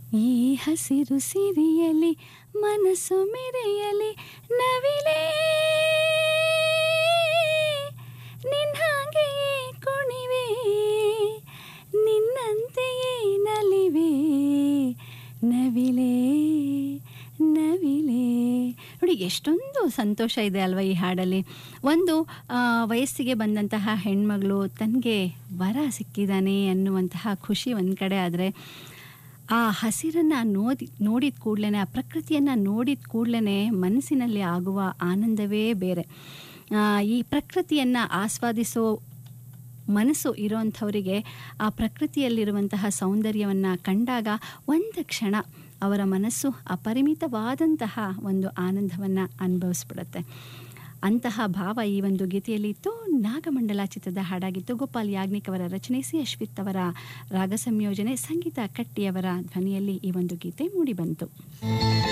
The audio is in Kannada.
ಈ ಹಸಿರು ಸಿರಿಯಲಿ ಮನಸ್ಸು ಮೆರೆಯಲಿ ನವಿಲೇ ನಿನ್ನಾಗೆಯೇ ಕುಣಿವೆ ನಿನ್ನಂತೆಯೇ ನಲಿವೆ ನವಿಲೇ ನವಿಲೇ ನೋಡಿ ಎಷ್ಟೊಂದು ಸಂತೋಷ ಇದೆ ಅಲ್ವಾ ಈ ಹಾಡಲ್ಲಿ ಒಂದು ಆ, ವಯಸ್ಸಿಗೆ ಬಂದಂತಹ ಹೆಣ್ಮಗಳು ತನಗೆ ವರ ಸಿಕ್ಕಿದ್ದಾನೆ ಅನ್ನುವಂತಹ ಖುಷಿ ಒಂದು ಕಡೆ ಆದರೆ ಆ ಹಸಿರನ್ನು ನೋಡಿ ನೋಡಿದ ಕೂಡಲೇ ಆ ಪ್ರಕೃತಿಯನ್ನು ನೋಡಿದ ಕೂಡಲೇ ಮನಸ್ಸಿನಲ್ಲಿ ಆಗುವ ಆನಂದವೇ ಬೇರೆ ಆ, ಈ ಪ್ರಕೃತಿಯನ್ನು ಆಸ್ವಾದಿಸೋ ಮನಸ್ಸು ಇರೋಂಥವರಿಗೆ ಆ ಪ್ರಕೃತಿಯಲ್ಲಿರುವಂತಹ ಸೌಂದರ್ಯವನ್ನು ಕಂಡಾಗ ಒಂದು ಕ್ಷಣ ಅವರ ಮನಸ್ಸು ಅಪರಿಮಿತವಾದಂತಹ ಒಂದು ಆನಂದವನ್ನು ಅನುಭವಿಸ್ಬಿಡುತ್ತೆ ಅಂತಹ ಭಾವ ಈ ಒಂದು ಗೀತೆಯಲ್ಲಿ ಇತ್ತು ನಾಗಮಂಡಲ ಚಿತ್ರದ ಹಾಡಾಗಿತ್ತು ಗೋಪಾಲ್ ಯಾಜ್ಞಿಕ್ ಅವರ ರಚನೆ ಸಿ ಅಶ್ವಿತ್ ಅವರ ರಾಗ ಸಂಯೋಜನೆ ಸಂಗೀತ ಕಟ್ಟಿಯವರ ಧ್ವನಿಯಲ್ಲಿ ಈ ಒಂದು ಗೀತೆ ಮೂಡಿಬಂತು